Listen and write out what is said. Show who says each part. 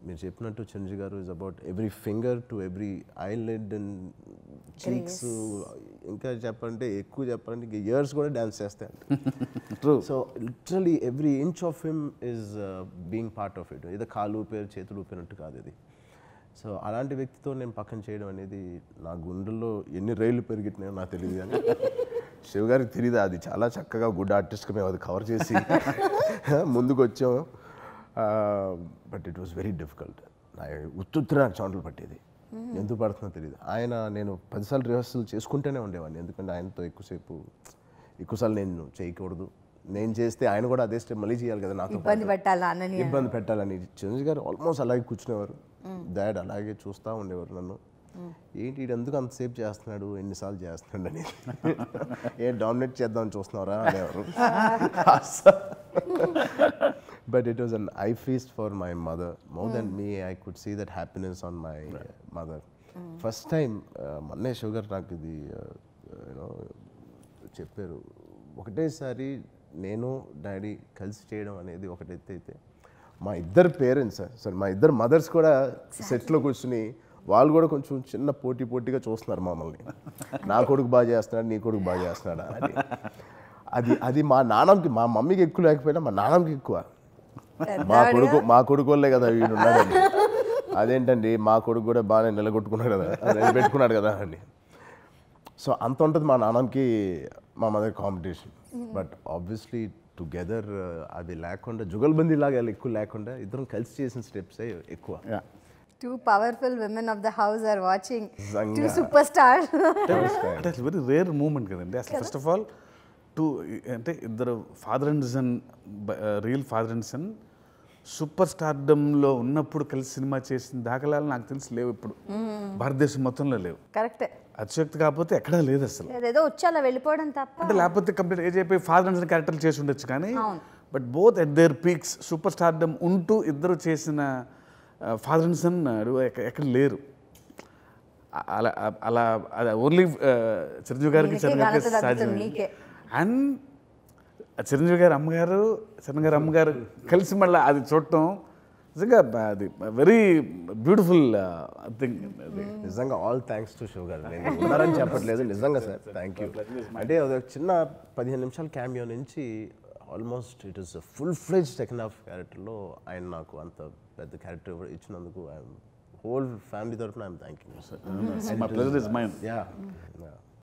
Speaker 1: మీరు చెప్పినట్టు Chiranjeevi garu is about every finger to every eyelid and cheeks ఇంకా చెప్పాలంటే ఎక్కువ చెప్పాలంటే ఇంకా ఇయర్స్ కూడా డ్యాన్స్ చేస్తాయంట
Speaker 2: true
Speaker 1: so literally every inch of him is being part of it ఏదో కాలు ఊపారు చేతులు ఊపినట్టు కాదు ఇది సో అలాంటి వ్యక్తితో నేను పక్కన చేయడం అనేది నా గుండెల్లో ఎన్ని రైళ్లు పెరిగినాయో నాకు తెలియదు కానీ శివ గారికి తెలియదు అది చాలా చక్కగా గుడ్ ఆర్టిస్ట్గా మేము అది కవర్ చేసి ముందుకు వచ్చాం but it was very difficult ఉత్తుత్తున నాకు చోట్ల పట్టేది ఎందుకు పడుతుందో తెలియదు ఆయన నేను పదిసార్లు రిహర్సల్ చేసుకుంటూనే ఉండేవాడిని ఎందుకంటే ఆయనతో ఎక్కువసేపు ఎక్కువసార్లు నేను చేయకూడదు నేను చేస్తే ఆయన కూడా అదే స్టెప్ మళ్ళీ చేయాలి కదా నాతో
Speaker 3: ఇబ్బంది పెట్టాలా అన్నని
Speaker 1: ఇబ్బంది పెట్టాలని చిరంజీవి గారు ఆల్మోస్ట్ అలాగే కూర్చునేవారు డాడ్ అలాగే చూస్తూ ఉండేవారు నన్ను ఏంటి వీడు ఎందుకు అంతసేపు చేస్తున్నాడు ఎన్నిసార్లు చేస్తున్నాడు అని ఏ డామినేట్ చేద్దామని చూస్తున్నారా అనేవారు but it was an eye feast for my mother more than me I could see that happiness on my mother first time మొన్నే షుగర్ నాకు ఇది యూనో చెప్పారు ఒకటేసారి నేను డాడీ కలిసి చేయడం అనేది ఒకటైతే అయితే మా ఇద్దరు పేరెంట్స్ సార్ మా ఇద్దరు మదర్స్ కూడా సెట్లో కూర్చుని వాళ్ళు కూడా కొంచెం చిన్న పోటీ పోటీగా చూస్తున్నారు మమ్మల్ని నా కొడుకు బాగా చేస్తున్నాడు నీ కొడుకు బాగా చేస్తున్నాడా అని అది అది మా నాన్నకి మా మమ్మీకి ఎక్కువ లేకపోయినా మా నాన్నకి ఎక్కువ మా కొడుకు మా కొడుకు వల్లే కదా వీడు ఉన్నాడని అదేంటండి మా కొడుకు కూడా బాగానే నిలగొట్టుకున్నాడు కదా నిలబెట్టుకున్నాడు కదా అని సో అంత ఉంటుంది మా నాన్నకి మా mother competition but obviously together అది లేకుండా జుగల్బందీ లాగా ఎక్కువ లేకుండా ఇద్దరం కలిసి చేసిన స్టెప్సే ఎక్కువ
Speaker 3: two powerful women of the house are watching
Speaker 1: నిజంగా.
Speaker 3: టూ సూపర్ స్టార్
Speaker 2: అంటే అసలు వెరీ రేర్ మూమెంట్ కదండి అసలు ఫస్ట్ ఆఫ్ ఆల్ టూ అంటే ఇద్దరు father and son real father and son super స్టార్డమ్లో ఉన్నప్పుడు కలిసి సినిమా చేసిన దాఖలాలు నాకు తెలిసి లేవు ఇప్పుడు భారతదేశం మొత్తంలో లేవు
Speaker 3: కరెక్టే
Speaker 2: అతిశక్తి కాకపోతే ఎక్కడా లేదు అసలు
Speaker 3: ఏదో వచ్చి అలా వెళ్ళిపోవడం తప్ప
Speaker 2: అంటే లేకపోతే కంప్లీట్ ఏజ్ అయిపోయి ఫాదర్ అండ్ సన్ క్యారెక్టర్లు చేసి ఉండొచ్చు కానీ but both at their peaks super stardom ఉంటూ ఇద్దరు చేసిన ఫాదర్ అండ్ సన్ ఎక్కడ లేరు అ- అలా అలా అలా ఓన్లీ చిరంజీవి గారికి
Speaker 3: ఈయనకే
Speaker 2: చిరంజీవి
Speaker 3: ఘనత
Speaker 2: గారికి
Speaker 3: దక్కుతుంది,
Speaker 2: సాధ్యం
Speaker 3: నీకే.
Speaker 2: అండ్ చిరంజీవి గారు అమ్మగారు చిరంజీవి గారు అమ్మగారు కలిసి మళ్ళీ అది చూడటం నిజంగా బ- అది వెరీ బ్యూటిఫుల్ థింగ్ అది
Speaker 1: నిజంగా ఆల్ థ్యాంక్స్ టు షో గారు నేను ఉన్నారని చెప్పట్లేదు నిజంగా సార్ థ్యాంక్ యూ అంటే అది ఒక చిన్న పదిహేను నిమిషాల క్యామియో నుంచి almost it is full fledged second half క్యారెక్టర్లో ఆయన నాకు అంత పెద్ద క్యారెక్టర్ ఇచ్చినందుకు ఐఎమ్ హోల్ ఫ్యామిలీ తరఫున I'm thank you sir
Speaker 2: my pleasure is mine
Speaker 1: yeah